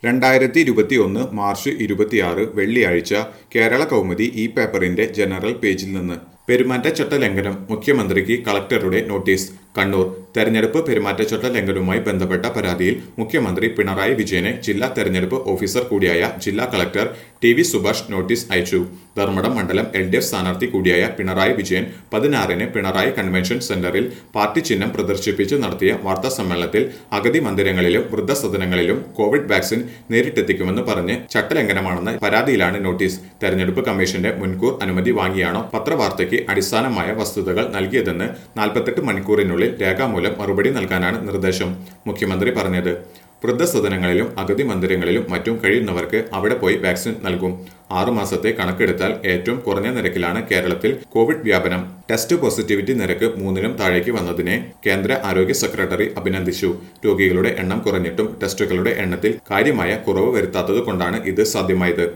രണ്ടായിരത്തി ഇരുപത്തി ഒന്ന് മാർച്ച് ഇരുപത്തിയാറ് വെള്ളിയാഴ്ച കേരള കൗമുദി ഈ പേപ്പറിന്റെ ജനറൽ പേജിൽ നിന്ന് പെരുമാറ്റച്ചട്ട ലംഘനം മുഖ്യമന്ത്രിക്ക് കളക്ടറുടെ നോട്ടീസ് കണ്ണൂർ തെരഞ്ഞെടുപ്പ് പെരുമാറ്റച്ചട്ട ലംഘനവുമായി ബന്ധപ്പെട്ട പരാതിയിൽ മുഖ്യമന്ത്രി പിണറായി വിജയനെ ജില്ലാ തെരഞ്ഞെടുപ്പ് ഓഫീസർ കൂടിയായ ജില്ലാ collector T V Subhash notice അയച്ചു ധർമ്മടം മണ്ഡലം എൽ ഡി എഫ് സ്ഥാനാർത്ഥി കൂടിയായ പിണറായി വിജയൻ പതിനാറിന് പിണറായി കൺവെൻഷൻ സെന്ററിൽ പാർട്ടി ചിഹ്നം പ്രദർശിപ്പിച്ച് നടത്തിയ വാർത്താ സമ്മേളനത്തിൽ അഗതി മന്ദിരങ്ങളിലും വൃദ്ധസദനങ്ങളിലും കോവിഡ് വാക്സിൻ നേരിട്ടെത്തിക്കുമെന്ന് പറഞ്ഞ് ചട്ടലംഘനമാണെന്ന പരാതിയിലാണ് നോട്ടീസ് തെരഞ്ഞെടുപ്പ് കമ്മീഷന്റെ മുൻകൂർ അനുമതി വാങ്ങിയാണോ പത്രവാർത്തയ്ക്ക് അടിസ്ഥാനമായ വസ്തുതകൾ നൽകിയതെന്ന് നാൽപ്പത്തെട്ട് മണിക്കൂറിനുള്ളിൽ രേഖാമൂലം മറുപടി നൽകാനാണ് നിർദ്ദേശം മുഖ്യമന്ത്രി പറഞ്ഞത് വൃദ്ധസദനങ്ങളിലും അഗതി മന്ദിരങ്ങളിലും മറ്റും കഴിയുന്നവർക്ക് അവിടെ പോയി വാക്സിൻ നൽകും ആറുമാസത്തെ കണക്കെടുത്താൽ ഏറ്റവും കുറഞ്ഞ നിരക്കിലാണ് കേരളത്തിൽ കോവിഡ് വ്യാപനം ടെസ്റ്റ് പോസിറ്റിവിറ്റി നിരക്ക് മൂന്നിനും താഴേക്ക് വന്നതിനെ കേന്ദ്ര ആരോഗ്യ സെക്രട്ടറി അഭിനന്ദിച്ചു രോഗികളുടെ എണ്ണം കുറഞ്ഞിട്ടും ടെസ്റ്റുകളുടെ എണ്ണത്തിൽ കാര്യമായ കുറവ് വരുത്താത്തത് കൊണ്ടാണ് ഇത് സാധ്യമായത്